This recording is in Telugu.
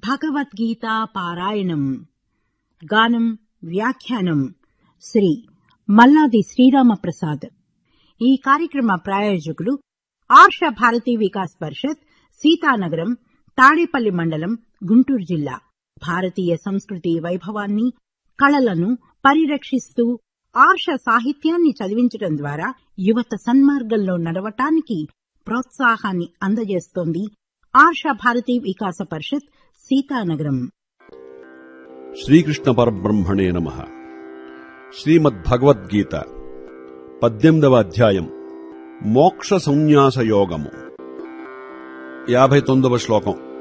భగవద్గీతా పారాయణం గానం వ్యాఖ్యానం శ్రీ మల్లాది శ్రీరామప్రసాద్ ఈ కార్యక్రమ ప్రాయోజకులు ఆర్ష భారతీ వికాస్ పరిషత్ సీతానగరం తాడేపల్లి మండలం గుంటూరు జిల్లా భారతీయ సంస్కృతి వైభవాన్ని కళలను పరిరక్షిస్తూ ఆర్ష సాహిత్యాన్ని చదివించడం ద్వారా యువత సన్మార్గంలో నడవటానికి ప్రోత్సాహాన్ని అందజేస్తోంది ఆర్ష భారతీ వికాస పరిషత్ సీతానగరం శ్రీకృష్ణ పరబ్రహ్మణే నమ శ్రీమద్భగవద్గీత పద్దెనిమిదవ అధ్యాయం మోక్ష సంన్యాస యోగము యాభై తొమ్మిదవ శ్లోకం